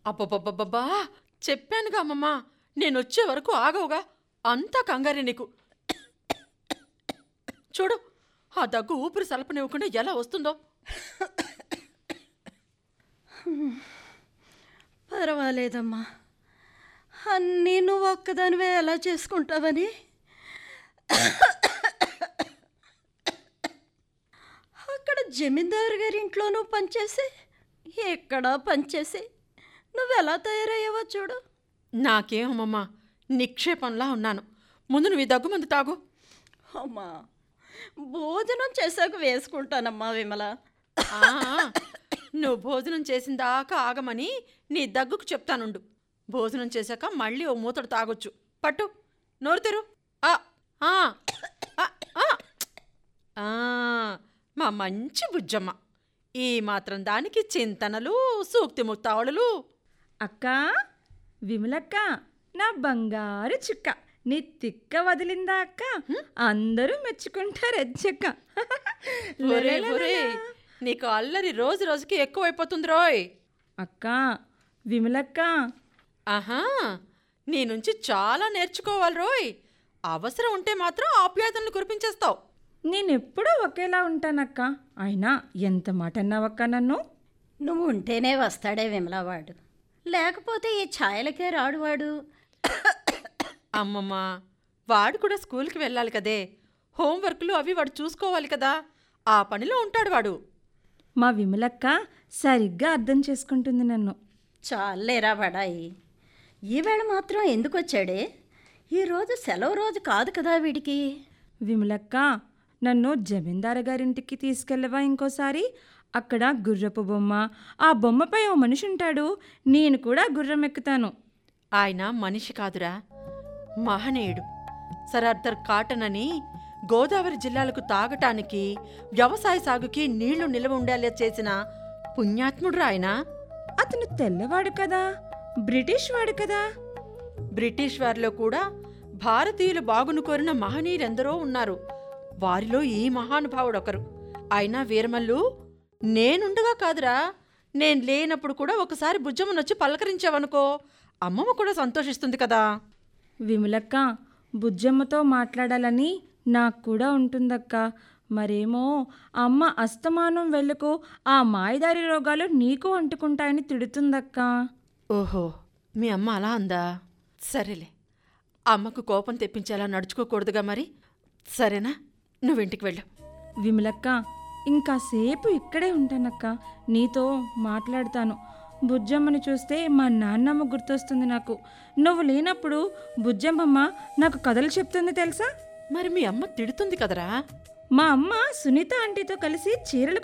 అబ్బబ్బబ్బబ్బా చెప్పానుగా అమ్మమ్మ నేనొచ్చే వరకు ఆగవుగా అంతా కంగారే నీకు చూడు ఆ దగ్గు ఊపిరి సలపనివ్వకుండా ఎలా వస్తుందో పర్వాలేదమ్మా అన్నీ నువ్వు ఒక్కదానివే ఎలా చేసుకుంటావని అక్కడ జమీందారు గారి ఇంట్లోనూ పనిచేసి ఎక్కడా పనిచేసి నువ్వు ఎలా తయారయ్యావో చూడు నాకేం అమ్మమ్మ నిక్షేపంలా ఉన్నాను ముందు నువ్వు ఈ దగ్గు మందు తాగు అమ్మా భోజనం చేశాక వేసుకుంటానమ్మా విమల ఆ, నువ్వు భోజనం చేసిన దాకా ఆగమని నీ దగ్గుకు చెప్తానుండు భోజనం చేశాక మళ్ళీ ఓ మూతడు తాగొచ్చు పట్టు నోరు తెరు ఆ, ఆ, ఆ, ఆ. ఆ, మా మంచి బుజ్జమ్మ ఈ మాత్రం దానికి చింతనలు సూక్తి ముత్తావళులు అక్క విమలక్క నా బంగారు చుక్క నీ తిక్క వదిలిందా అక్క అందరూ మెచ్చుకుంటారు ఎచ్చక్క ఒరే ఒరే నీకు అల్లరి రోజు రోజుకి ఎక్కువైపోతుంది రోయ్ అక్క విమలక్క ఆహా నీ నుంచి చాలా నేర్చుకోవాలి రోయ్ అవసరం ఉంటే మాత్రం ఆప్యాయతలను కురిపించేస్తావు నేనెప్పుడూ ఒకేలా ఉంటానక్క అయినా ఎంత మాట అన్నావక్క నన్ను నువ్వు ఉంటేనే వస్తాడే విమల వాడు లేకపోతే ఈ ఛాయలకే రాడు వాడు అమ్మమ్మ వాడు కూడా స్కూల్కి వెళ్ళాలి కదే హోంవర్క్లు అవి వాడు చూసుకోవాలి కదా ఆ పనిలో ఉంటాడు వాడు మా విమలక్క సరిగ్గా అర్థం చేసుకుంటుంది నన్ను చాలేరా బడాయి ఈవేళ మాత్రం ఎందుకు వచ్చాడే ఈరోజు సెలవు రోజు కాదు కదా వీడికి విమలక్క నన్ను జమీందారు గారింటికి తీసుకెళ్ళవా ఇంకోసారి అక్కడ గుర్రపు బొమ్మ ఆ బొమ్మపై ఓ మనిషి ఉంటాడు నేను కూడా గుర్రం ఎక్కుతాను ఆయన మనిషి కాదురా మహనీయుడు సరార్దర్ కాటన్ అని గోదావరి జిల్లాలకు తాగటానికి వ్యవసాయ సాగుకి నీళ్లు నిల్వ ఉండేలా చేసిన పుణ్యాత్ముడు ఆయన అతను తెల్లవాడు కదా బ్రిటిష్ వాడు కదా బ్రిటిష్ వారిలో కూడా భారతీయులు బాగును కోరిన మహనీయులెందరో ఉన్నారు వారిలో ఈ మహానుభావుడు ఒకరు అయినా వీరమల్లు నేనుండగా కాదురా నేను లేనప్పుడు కూడా ఒకసారి బుజ్జమ్మనొచ్చి పలకరించావనుకో అమ్మమ్మ కూడా సంతోషిస్తుంది కదా విమలక్క బుజ్జమ్మతో మాట్లాడాలని నాకు కూడా ఉంటుందక్క మరేమో అమ్మ అస్తమానం వెళ్ళకు ఆ మాయదారి రోగాలు నీకు అంటుకుంటాయని తిడుతుందక్క ఓహో మీ అమ్మ అలా అందా సరేలే అమ్మకు కోపం తెప్పించేలా నడుచుకోకూడదుగా మరి సరేనా నువ్వింటికి వెళ్ళు విమలక్క ఇంకాసేపు ఇక్కడే ఉంటానక్క నీతో మాట్లాడతాను బుజ్జమ్మని చూస్తే మా నాన్నమ్మ గుర్తొస్తుంది నాకు నువ్వు లేనప్పుడు బుజ్జమ్మమ్మ నాకు కథలు చెప్తుంది తెలుసా మరి మీ అమ్మ తిడుతుంది కదరా మా అమ్మ సునీత ఆంటీతో కలిసి చీరలు